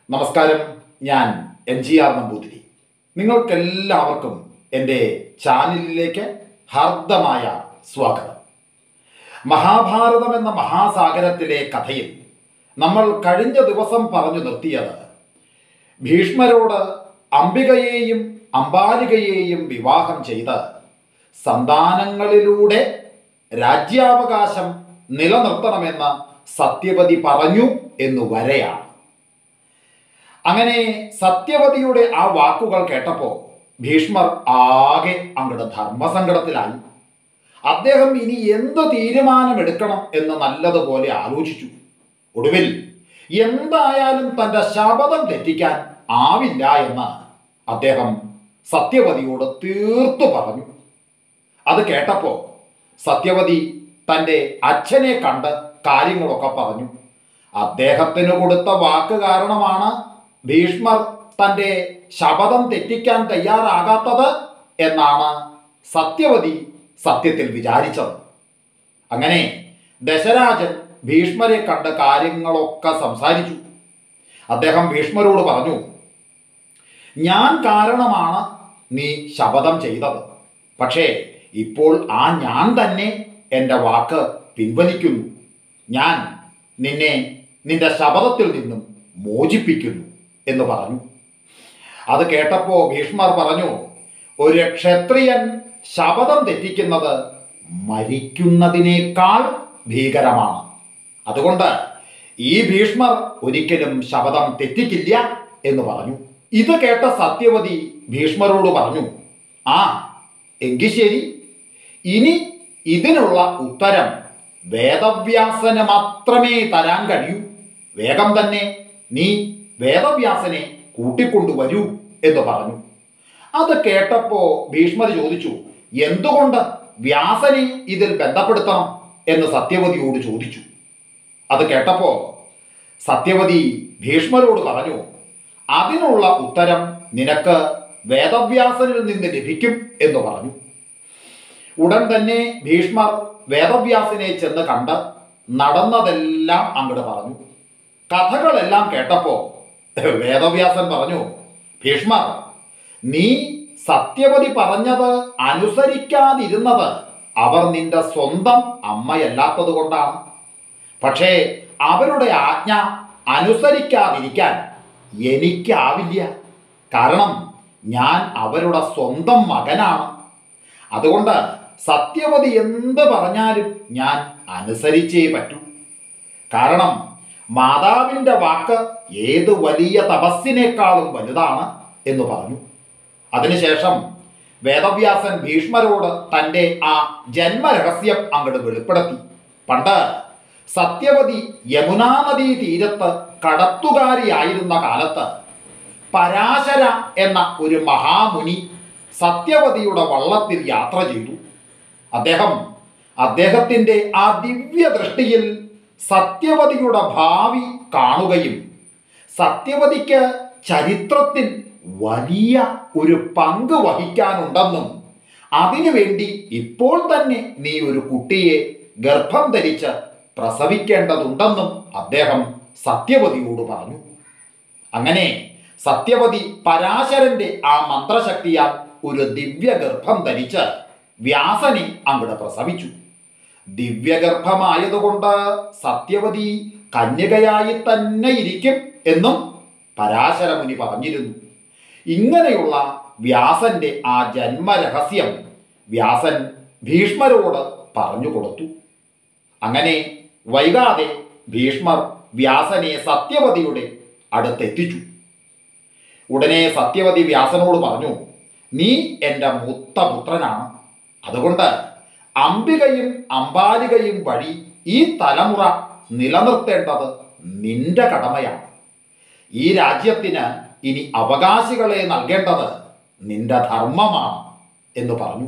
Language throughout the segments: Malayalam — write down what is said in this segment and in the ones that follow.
നമസ്കാരം ഞാൻ എൻ ജി ആർ നമ്പൂതിരി നിങ്ങൾക്കെല്ലാവർക്കും എൻ്റെ ചാനലിലേക്ക് ഹാർദമായ സ്വാഗതം മഹാഭാരതം എന്ന മഹാസാഗരത്തിലെ കഥയിൽ നമ്മൾ കഴിഞ്ഞ ദിവസം പറഞ്ഞു നിർത്തിയത് ഭീഷ്മരോട് അംബികയെയും അംബാലികയെയും വിവാഹം ചെയ്ത് സന്താനങ്ങളിലൂടെ രാജ്യാവകാശം നിലനിർത്തണമെന്ന് സത്യവതി പറഞ്ഞു എന്നു വരെയാണ് അങ്ങനെ സത്യവതിയുടെ ആ വാക്കുകൾ കേട്ടപ്പോൾ ഭീഷ്മർ ആകെ അങ്ങയുടെ ധർമ്മസങ്കടത്തിലായി അദ്ദേഹം ഇനി എന്ത് തീരുമാനമെടുക്കണം എന്ന് നല്ലതുപോലെ ആലോചിച്ചു ഒടുവിൽ എന്തായാലും തന്റെ ശപഥം തെറ്റിക്കാൻ ആവില്ല എന്ന് അദ്ദേഹം സത്യവതിയോട് തീർത്തു പറഞ്ഞു അത് കേട്ടപ്പോൾ സത്യവതി തൻ്റെ അച്ഛനെ കണ്ട് കാര്യങ്ങളൊക്കെ പറഞ്ഞു അദ്ദേഹത്തിന് കൊടുത്ത വാക്ക് കാരണമാണ് ഭീഷ്മർ തൻ്റെ ശപഥം തെറ്റിക്കാൻ തയ്യാറാകാത്തത് എന്നാണ് സത്യവതി സത്യത്തിൽ വിചാരിച്ചത് അങ്ങനെ ദശരാജൻ ഭീഷ്മരെ കണ്ട് കാര്യങ്ങളൊക്കെ സംസാരിച്ചു അദ്ദേഹം ഭീഷ്മരോട് പറഞ്ഞു ഞാൻ കാരണമാണ് നീ ശപഥം ചെയ്തത് പക്ഷേ ഇപ്പോൾ ആ ഞാൻ തന്നെ എൻ്റെ വാക്ക് പിൻവലിക്കുന്നു ഞാൻ നിന്നെ നിന്റെ ശപഥത്തിൽ നിന്നും മോചിപ്പിക്കുന്നു എന്ന് പറഞ്ഞു അത് കേട്ടപ്പോൾ ഭീഷ്മർ പറഞ്ഞു ഒരു ക്ഷത്രിയൻ ശപഥം തെറ്റിക്കുന്നത് മരിക്കുന്നതിനേക്കാൾ ഭീകരമാണ് അതുകൊണ്ട് ഈ ഭീഷ്മർ ഒരിക്കലും ശപഥം തെറ്റിക്കില്ല എന്ന് പറഞ്ഞു ഇത് കേട്ട സത്യവതി ഭീഷ്മരോട് പറഞ്ഞു ആ എങ്കിൽ ശരി ഇനി ഇതിനുള്ള ഉത്തരം വേദവ്യാസന് മാത്രമേ തരാൻ കഴിയൂ വേഗം തന്നെ നീ വേദവ്യാസനെ കൂട്ടിക്കൊണ്ടുവരൂ എന്ന് പറഞ്ഞു അത് കേട്ടപ്പോ ഭീഷ്മർ ചോദിച്ചു എന്തുകൊണ്ട് വ്യാസനെ ഇതിൽ ബന്ധപ്പെടുത്തണം എന്ന് സത്യവതിയോട് ചോദിച്ചു അത് കേട്ടപ്പോ സത്യവതി ഭീഷ്മരോട് പറഞ്ഞു അതിനുള്ള ഉത്തരം നിനക്ക് വേദവ്യാസനിൽ നിന്ന് ലഭിക്കും എന്ന് പറഞ്ഞു ഉടൻ തന്നെ ഭീഷ്മർ വേദവ്യാസിനെ ചെന്ന് കണ്ട് നടന്നതെല്ലാം അങ്ങോട്ട് പറഞ്ഞു കഥകളെല്ലാം കേട്ടപ്പോ വേദവ്യാസൻ പറഞ്ഞു ഭീഷ്മർ നീ സത്യവതി പറഞ്ഞത് അനുസരിക്കാതിരുന്നത് അവർ നിന്റെ സ്വന്തം അമ്മയല്ലാത്തത് കൊണ്ടാണ് പക്ഷേ അവരുടെ ആജ്ഞ അനുസരിക്കാതിരിക്കാൻ എനിക്കാവില്ല കാരണം ഞാൻ അവരുടെ സ്വന്തം മകനാണ് അതുകൊണ്ട് സത്യവതി എന്ത് പറഞ്ഞാലും ഞാൻ അനുസരിച്ചേ പറ്റൂ കാരണം മാതാവിൻ്റെ വാക്ക് ഏത് വലിയ തപസ്സിനേക്കാളും വലുതാണ് എന്ന് പറഞ്ഞു അതിനുശേഷം വേദവ്യാസൻ ഭീഷ്മരോട് തൻ്റെ ആ ജന്മരഹസ്യം അങ്ങോട്ട് വെളിപ്പെടുത്തി പണ്ട് സത്യവതി യമുനാ നദീ തീരത്ത് കടത്തുകാരിയായിരുന്ന കാലത്ത് പരാശര എന്ന ഒരു മഹാമുനി സത്യവതിയുടെ വള്ളത്തിൽ യാത്ര ചെയ്തു അദ്ദേഹം അദ്ദേഹത്തിൻ്റെ ആ ദിവ്യ ദൃഷ്ടിയിൽ സത്യവതിയുടെ ഭാവി കാണുകയും സത്യവതിക്ക് ചരിത്രത്തിൽ വലിയ ഒരു പങ്ക് വഹിക്കാനുണ്ടെന്നും അതിനുവേണ്ടി ഇപ്പോൾ തന്നെ നീ ഒരു കുട്ടിയെ ഗർഭം ധരിച്ച് പ്രസവിക്കേണ്ടതുണ്ടെന്നും അദ്ദേഹം സത്യവതിയോട് പറഞ്ഞു അങ്ങനെ സത്യവതി പരാശരന്റെ ആ മന്ത്രശക്തിയാൽ ഒരു ദിവ്യഗർഭം ധരിച്ച് വ്യാസനെ അങ്ങോട്ട് പ്രസവിച്ചു ദിവ്യഗർഭമായതുകൊണ്ട് സത്യവതി കന്യകയായി തന്നെ ഇരിക്കും എന്നും പരാശരമുനി പറഞ്ഞിരുന്നു ഇങ്ങനെയുള്ള വ്യാസന്റെ ആ ജന്മരഹസ്യം വ്യാസൻ ഭീഷ്മരോട് പറഞ്ഞു കൊടുത്തു അങ്ങനെ വൈകാതെ ഭീഷ്മർ വ്യാസനെ സത്യവതിയുടെ അടുത്തെത്തിച്ചു ഉടനെ സത്യവതി വ്യാസനോട് പറഞ്ഞു നീ എൻ്റെ മൂത്ത പുത്രനാണ് അതുകൊണ്ട് അംബികയും അംബാലികയും വഴി ഈ തലമുറ നിലനിർത്തേണ്ടത് നിന്റെ കടമയാണ് ഈ രാജ്യത്തിന് ഇനി അവകാശികളെ നൽകേണ്ടത് നിന്റെ ധർമ്മമാണ് എന്ന് പറഞ്ഞു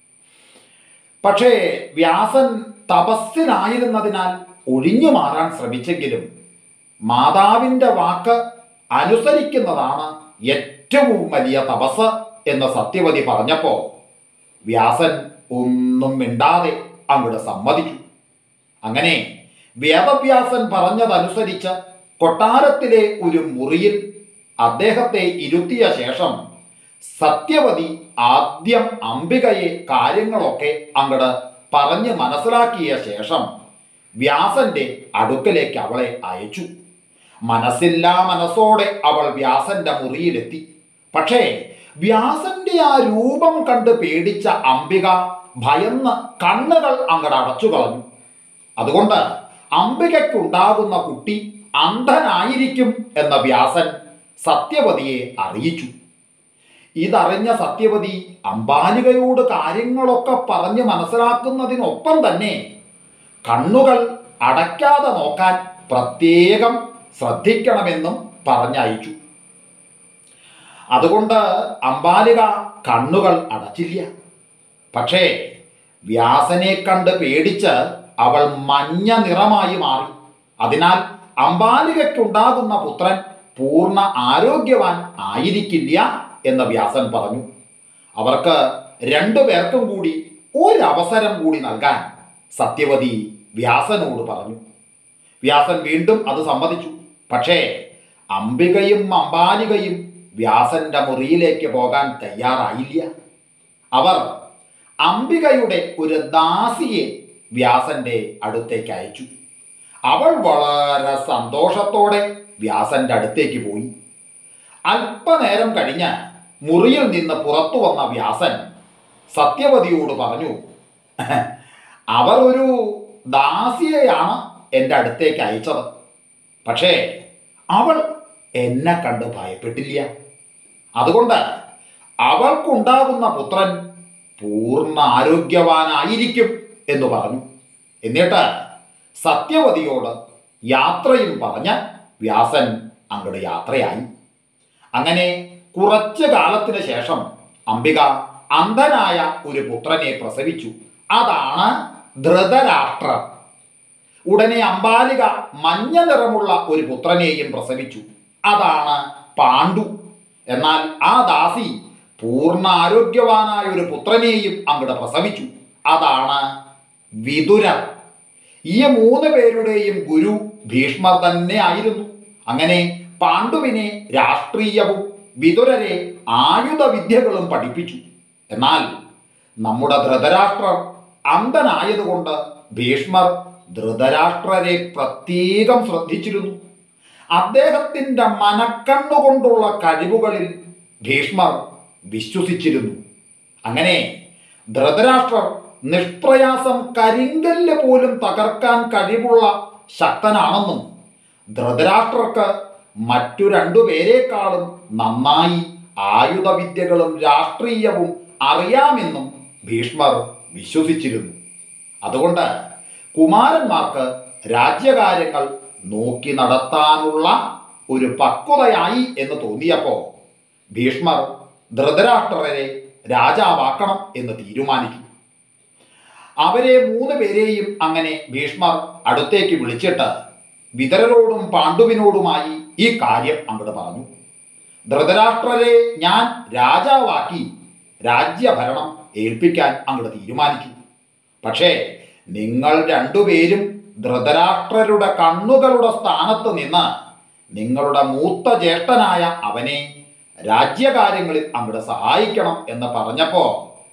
പക്ഷേ വ്യാസൻ തപസ്സിനായിരുന്നതിനാൽ ഒഴിഞ്ഞു മാറാൻ ശ്രമിച്ചെങ്കിലും മാതാവിൻ്റെ വാക്ക് അനുസരിക്കുന്നതാണ് ഏറ്റവും വലിയ തപസ് എന്ന് സത്യവതി പറഞ്ഞപ്പോൾ വ്യാസൻ ഒന്നും മിണ്ടാതെ അങ്ങോട്ട് സമ്മതിച്ചു അങ്ങനെ വേദവ്യാസൻ പറഞ്ഞതനുസരിച്ച് കൊട്ടാരത്തിലെ ഒരു മുറിയിൽ അദ്ദേഹത്തെ ഇരുത്തിയ ശേഷം സത്യവതി ആദ്യം അംബികയെ കാര്യങ്ങളൊക്കെ അങ്ങട് പറഞ്ഞ് മനസ്സിലാക്കിയ ശേഷം വ്യാസന്റെ അടുക്കലേക്ക് അവളെ അയച്ചു മനസ്സില്ലാ മനസ്സോടെ അവൾ വ്യാസന്റെ മുറിയിലെത്തി പക്ഷേ വ്യാസന്റെ ആ രൂപം കണ്ട് പേടിച്ച അംബിക ഭയന്ന് കണ്ണുകൾ അങ്ങട് അടച്ചു കളഞ്ഞു അതുകൊണ്ട് അംബികയ്ക്കുണ്ടാകുന്ന കുട്ടി അന്ധനായിരിക്കും എന്ന വ്യാസൻ സത്യവതിയെ അറിയിച്ചു ഇതറിഞ്ഞ സത്യവതി അംബാലികയോട് കാര്യങ്ങളൊക്കെ പറഞ്ഞ് മനസ്സിലാക്കുന്നതിനൊപ്പം തന്നെ കണ്ണുകൾ അടയ്ക്കാതെ നോക്കാൻ പ്രത്യേകം ശ്രദ്ധിക്കണമെന്നും പറഞ്ഞയച്ചു അതുകൊണ്ട് അംബാലിക കണ്ണുകൾ അടച്ചില്ല പക്ഷേ വ്യാസനെ കണ്ട് പേടിച്ച് അവൾ മഞ്ഞ നിറമായി മാറി അതിനാൽ അംബാലികയ്ക്കുണ്ടാകുന്ന പുത്രൻ പൂർണ്ണ ആരോഗ്യവാൻ ആയിരിക്കില്ല എന്ന് വ്യാസൻ പറഞ്ഞു അവർക്ക് രണ്ടു പേർക്കും കൂടി ഒരവസരം കൂടി നൽകാൻ സത്യവതി വ്യാസനോട് പറഞ്ഞു വ്യാസൻ വീണ്ടും അത് സമ്മതിച്ചു പക്ഷേ അംബികയും അംബാലികയും വ്യാസന്റെ മുറിയിലേക്ക് പോകാൻ തയ്യാറായില്ല അവർ അംബികയുടെ ഒരു ദാസിയെ വ്യാസന്റെ അടുത്തേക്ക് അയച്ചു അവൾ വളരെ സന്തോഷത്തോടെ വ്യാസന്റെ അടുത്തേക്ക് പോയി അല്പനേരം കഴിഞ്ഞ് മുറിയിൽ നിന്ന് പുറത്തു വന്ന വ്യാസൻ സത്യവതിയോട് പറഞ്ഞു അവർ ഒരു ദാസിയെയാണ് എൻ്റെ അടുത്തേക്ക് അയച്ചത് പക്ഷേ അവൾ എന്നെ കണ്ട് ഭയപ്പെട്ടില്ല അതുകൊണ്ട് അവൾക്കുണ്ടാകുന്ന പുത്രൻ പൂർണ്ണ ആരോഗ്യവാനായിരിക്കും എന്ന് പറഞ്ഞു എന്നിട്ട് സത്യവതിയോട് യാത്രയും പറഞ്ഞ് വ്യാസൻ അങ്ങോട്ട് യാത്രയായി അങ്ങനെ കുറച്ചു കാലത്തിന് ശേഷം അംബിക അന്ധനായ ഒരു പുത്രനെ പ്രസവിച്ചു അതാണ് ധൃതരാഷ്ട്രർ ഉടനെ അംബാലിക മഞ്ഞ നിറമുള്ള ഒരു പുത്രനെയും പ്രസവിച്ചു അതാണ് പാണ്ഡു എന്നാൽ ആ ദാസി പൂർണ്ണ ആരോഗ്യവാനായ ഒരു പുത്രനെയും അങ്ങോട്ട് പ്രസവിച്ചു അതാണ് വിതുരർ ഈ മൂന്ന് പേരുടെയും ഗുരു ഭീഷ്മർ തന്നെ ആയിരുന്നു അങ്ങനെ പാണ്ഡുവിനെ രാഷ്ട്രീയവും വിതുരരെ ആയുധ വിദ്യകളും പഠിപ്പിച്ചു എന്നാൽ നമ്മുടെ ധൃതരാഷ്ട്രർ അന്ധനായതുകൊണ്ട് ഭീഷ്മർ ധൃതരാഷ്ട്രരെ പ്രത്യേകം ശ്രദ്ധിച്ചിരുന്നു അദ്ദേഹത്തിൻ്റെ മനക്കണ്ണുകൊണ്ടുള്ള കഴിവുകളിൽ ഭീഷ്മർ വിശ്വസിച്ചിരുന്നു അങ്ങനെ ധൃതരാഷ്ട്രർ നിഷ്പ്രയാസം കരിങ്കല്ല് പോലും തകർക്കാൻ കഴിവുള്ള ശക്തനാണെന്നും ധൃതരാഷ്ട്രർക്ക് മറ്റു രണ്ടുപേരെക്കാളും നന്നായി ആയുധവിദ്യകളും രാഷ്ട്രീയവും അറിയാമെന്നും ഭീഷ്മർ വിശ്വസിച്ചിരുന്നു അതുകൊണ്ട് കുമാരന്മാർക്ക് രാജ്യകാര്യങ്ങൾ നോക്കി നടത്താനുള്ള ഒരു പക്വതയായി എന്ന് തോന്നിയപ്പോൾ ഭീഷ്മർ ധൃതരാഷ്ട്രരെ രാജാവാക്കണം എന്ന് തീരുമാനിച്ചു അവരെ മൂന്ന് പേരെയും അങ്ങനെ ഭീഷ്മർ അടുത്തേക്ക് വിളിച്ചിട്ട് വിതരരോടും പാണ്ഡുവിനോടുമായി ഈ കാര്യം അങ്ങോട്ട് പറഞ്ഞു ധൃതരാഷ്ട്രരെ ഞാൻ രാജാവാക്കി രാജ്യഭരണം ഏൽപ്പിക്കാൻ അങ്ങോട്ട് തീരുമാനിച്ചു പക്ഷേ നിങ്ങൾ രണ്ടുപേരും ധൃതരാഷ്ട്രരുടെ കണ്ണുകളുടെ സ്ഥാനത്ത് നിന്ന് നിങ്ങളുടെ മൂത്ത ജ്യേഷ്ഠനായ അവനെ രാജ്യകാര്യങ്ങളിൽ അങ്ങോട്ട് സഹായിക്കണം എന്ന് പറഞ്ഞപ്പോ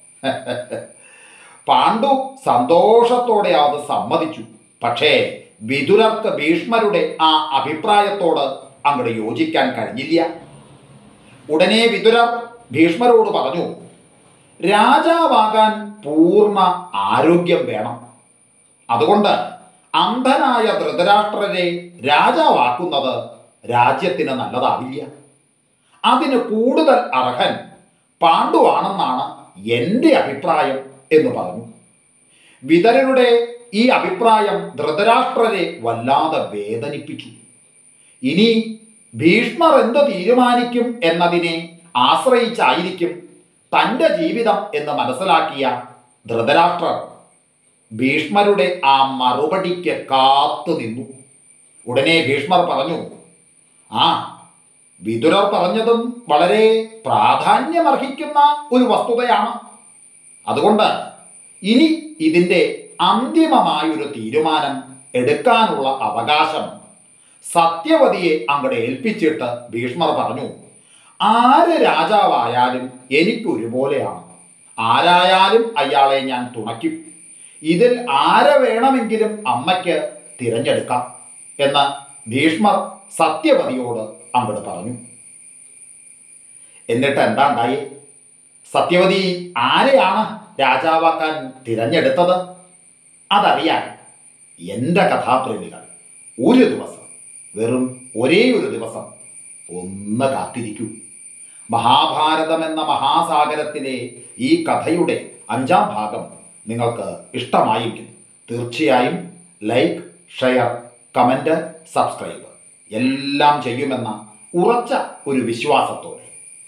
പാണ്ഡു സന്തോഷത്തോടെ അത് സമ്മതിച്ചു പക്ഷേ വിതുരർക്ക് ഭീഷ്മരുടെ ആ അഭിപ്രായത്തോട് അങ്ങോട്ട് യോജിക്കാൻ കഴിഞ്ഞില്ല ഉടനെ വിതുരർ ഭീഷ്മരോട് പറഞ്ഞു രാജാവാകാൻ പൂർണ്ണ ആരോഗ്യം വേണം അതുകൊണ്ട് അന്ധനായ ധൃതരാഷ്ട്രരെ രാജാവാക്കുന്നത് രാജ്യത്തിന് നല്ലതാവില്ല അതിന് കൂടുതൽ അർഹൻ പാണ്ഡുവാണെന്നാണ് എൻ്റെ അഭിപ്രായം എന്ന് പറഞ്ഞു വിതരരുടെ ഈ അഭിപ്രായം ധൃതരാഷ്ട്രരെ വല്ലാതെ വേദനിപ്പിച്ചു ഇനി ഭീഷ്മർ എന്ത് തീരുമാനിക്കും എന്നതിനെ ആശ്രയിച്ചായിരിക്കും തൻ്റെ ജീവിതം എന്ന് മനസ്സിലാക്കിയ ധൃതരാഷ്ട്രർ ഭീഷ്മരുടെ ആ മറുപടിക്ക് കാത്തു നിന്നു ഉടനെ ഭീഷ്മർ പറഞ്ഞു ആ വിതുരർ പറഞ്ഞതും വളരെ പ്രാധാന്യമർഹിക്കുന്ന ഒരു വസ്തുതയാണ് അതുകൊണ്ട് ഇനി ഇതിൻ്റെ അന്തിമമായൊരു തീരുമാനം എടുക്കാനുള്ള അവകാശം സത്യവതിയെ അങ്ങടെ ഏൽപ്പിച്ചിട്ട് ഭീഷ്മർ പറഞ്ഞു ആര് രാജാവായാലും എനിക്കൊരുപോലെയാണ് ആരായാലും അയാളെ ഞാൻ തുണയ്ക്കും ഇതിൽ ആരെ വേണമെങ്കിലും അമ്മയ്ക്ക് തിരഞ്ഞെടുക്കാം എന്ന് ഭീഷ്മർ സത്യവതിയോട് അങ്ങോട്ട് പറഞ്ഞു എന്നിട്ട് എന്താ ഉണ്ടായി സത്യവതി ആരെയാണ് രാജാവാക്കാൻ തിരഞ്ഞെടുത്തത് അതറിയാൻ എൻ്റെ കഥാപ്രേമികൾ ഒരു ദിവസം വെറും ഒരേ ഒരു ദിവസം ഒന്ന് കാത്തിരിക്കൂ മഹാഭാരതം എന്ന മഹാസാഗരത്തിലെ ഈ കഥയുടെ അഞ്ചാം ഭാഗം നിങ്ങൾക്ക് ഇഷ്ടമായെങ്കിൽ തീർച്ചയായും ലൈക്ക് ഷെയർ കമൻറ്റ് സബ്സ്ക്രൈബ് എല്ലാം ചെയ്യുമെന്ന ഉറച്ച ഒരു വിശ്വാസത്തോടെ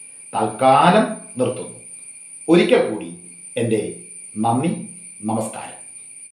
തൽക്കാലം നിർത്തുന്നു ഒരിക്കൽ കൂടി എൻ്റെ നന്ദി നമസ്കാരം